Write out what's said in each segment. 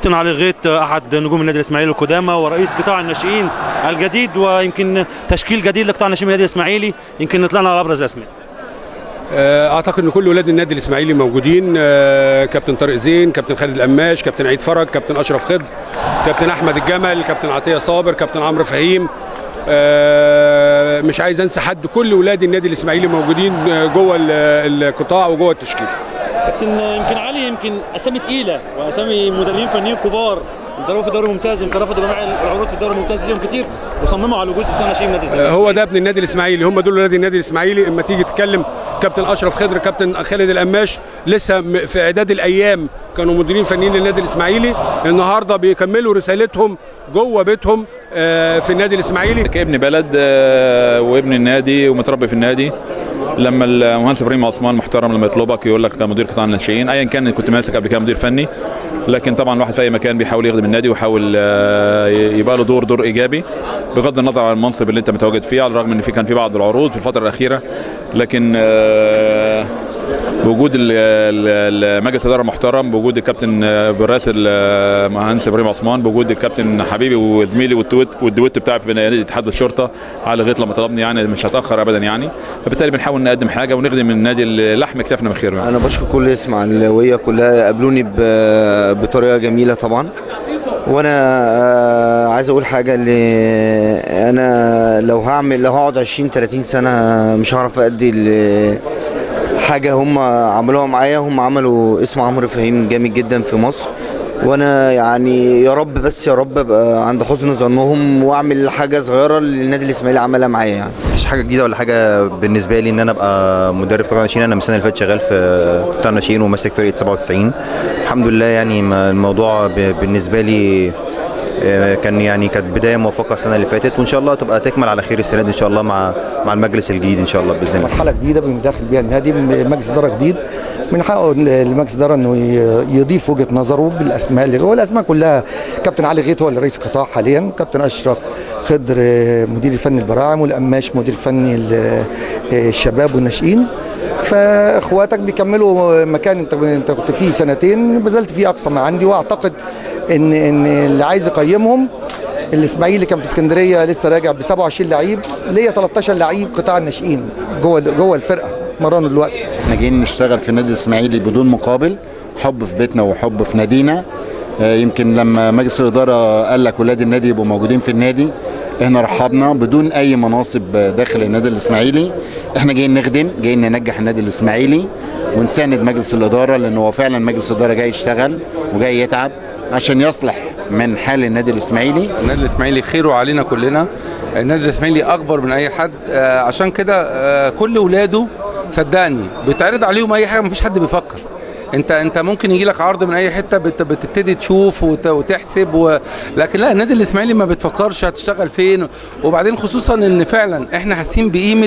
كابتن علي غيط احد نجوم النادي الاسماعيلي القدامى ورئيس قطاع الناشئين الجديد ويمكن تشكيل جديد لقطاع الناشئين النادي الاسماعيلي يمكن نطلعنا على ابرز اسماء اعتقد ان كل اولاد النادي الاسماعيلي موجودين كابتن طارق زين كابتن خالد القماش كابتن عيد فرج كابتن اشرف خضر كابتن احمد الجمل كابتن عطيه صابر كابتن عمرو فهيم مش عايز انسى حد كل اولاد النادي الاسماعيلي موجودين جوه القطاع وجوه التشكيل كابتن يمكن علي يمكن اسامي تقيله واسامي مدربين فنيين كبار دربوا في الدوري الممتاز يمكن رفضوا جميع العروض في الدوري الممتاز ليهم كتير وصمموا على وجود قطاع ناشئين النادي الاسماعيلي هو ده ابن النادي الاسماعيلي هم دول ولاد النادي الاسماعيلي اما تيجي تتكلم كابتن اشرف خضر كابتن خالد القماش لسه في اعداد الايام كانوا مديرين فنيين للنادي الاسماعيلي النهارده بيكملوا رسالتهم جوه بيتهم في النادي الاسماعيلي كابن بلد وابن النادي ومتربي في النادي لما المهندس ابراهيم عثمان محترم لما يطلبك يقول لك مدير قطاع الناشئين ايا كان كنت ماسك قبل كده مدير فني لكن طبعا الواحد في اي مكان بيحاول يخدم النادي ويحاول يبقى له دور دور ايجابي بغض النظر عن المنصب اللي انت متواجد فيه على الرغم ان في كان في بعض العروض في الفتره الاخيره لكن بوجود مجلس الاداره المحترم بوجود الكابتن براسل المهندس ابراهيم عثمان بوجود الكابتن حبيبي وزميلي والدويت بتاعي في نادي اتحاد الشرطه على لغايه لما طلبني يعني مش هتاخر ابدا يعني فبالتالي بنحاول نقدم حاجه ونخدم النادي لحم كتافنا من خير يعني. انا بشكر كل اسماعيلاويه كلها قابلوني بطريقه جميله طبعا وانا عايز اقول حاجه اللي انا لو هعمل لو هقعد 20 30 سنه مش هعرف ادي حاجه هم عملوها معايا هم عملوا اسم عمرو فهيم جامد جدا في مصر وانا يعني يا رب بس يا رب ابقى عند حسن ظنهم واعمل حاجه صغيره اللي النادي الاسماعيلي عملها معايا يعني مش حاجه جديده ولا حاجه بالنسبه لي ان انا ابقى مدرب قطاع ناشئين انا من السنه اللي فاتت شغال في قطاع ناشئين وماسك فرقه 97 الحمد لله يعني الموضوع بالنسبه لي كان يعني كانت بدايه موفقه السنه اللي فاتت وان شاء الله تبقى تكمل على خير السنه دي ان شاء الله مع مع المجلس الجديد ان شاء الله باذن الله مرحله جديده بندخل بيها النادي مجلس اداره جديد من حقه المجلس الاداره انه يضيف وجهه نظره بالاسماء اللي هو الاسماء كلها كابتن علي غيط هو اللي رئيس القطاع حاليا كابتن اشرف خضر مدير الفني البراعم والقماش مدير فني الشباب والناشئين فاخواتك بيكملوا مكان انت انت كنت فيه سنتين بذلت فيه اقصى ما عندي واعتقد ان ان اللي عايز يقيمهم الاسماعيلي كان في اسكندريه لسه راجع ب 27 لعيب ليا 13 لعيب قطاع الناشئين جوه جوه الفرقه مرنوا دلوقتي احنا جايين نشتغل في النادي الاسماعيلي بدون مقابل حب في بيتنا وحب في نادينا يمكن لما مجلس الاداره قال لك ولاد النادي يبقوا موجودين في النادي احنا رحبنا بدون اي مناصب داخل النادي الاسماعيلي احنا جايين نخدم جايين ننجح النادي الاسماعيلي ونساند مجلس الاداره لان هو فعلا مجلس الاداره جاي يشتغل وجاي يتعب عشان يصلح من حال النادي الاسماعيلي النادي الاسماعيلي خيره علينا كلنا النادي الاسماعيلي اكبر من اي حد آه عشان كده آه كل اولاده صدقني بيتعرض عليهم اي حاجه مفيش حد بيفكر انت انت ممكن يجي لك عرض من اي حته بت بتبتدي تشوف وت وتحسب و... لكن لا النادي الاسماعيلي ما بتفكرش هتشتغل فين وبعدين خصوصا ان فعلا احنا حاسين بقيمه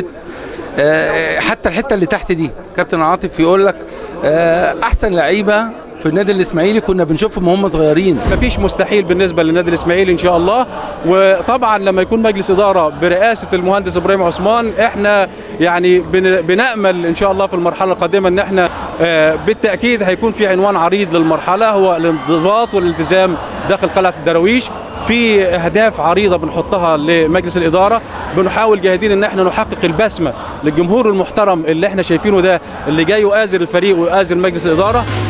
آه حتى الحته اللي تحت دي كابتن عاطف يقول لك احسن لعيبه في النادي الاسماعيلي كنا بنشوفهم وهم صغيرين مفيش مستحيل بالنسبه للنادي الاسماعيلي ان شاء الله وطبعا لما يكون مجلس اداره برئاسه المهندس ابراهيم عثمان احنا يعني بنامل ان شاء الله في المرحله القادمه ان احنا بالتاكيد هيكون في عنوان عريض للمرحله هو الانضباط والالتزام داخل قلعه الدراويش في اهداف عريضه بنحطها لمجلس الاداره بنحاول جاهدين ان احنا نحقق البسمه للجمهور المحترم اللي احنا شايفينه ده اللي جاي يؤازر الفريق ويؤازر مجلس الاداره